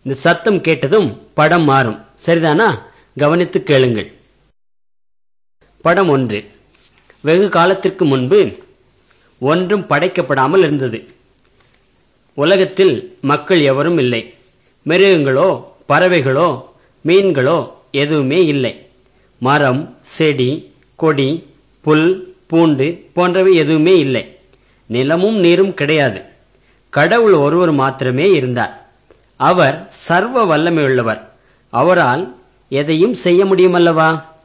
இந்த சத்தம் கேட்டதும் படம் மாறும் சரிதானா கவனித்து கேளுங்கள் படம் ஒன்று வெகு காலத்திற்கு முன்பு ஒன்றும் படைக்கப்படாமல் இருந்தது உலகத்தில் மக்கள் எவரும் இல்லை மிருகங்களோ பறவைகளோ மீன்களோ எதுவுமே இல்லை மரம் செடி கொடி புல் பூண்டு போன்றவை எதுவுமே இல்லை நிலமும் நீரும் கிடையாது கடவுள் ஒருவர் மாத்திரமே இருந்தார் அவர் சர்வ வல்லமையுள்ளவர் அவரால் எதையும் செய்ய முடியுமல்லவா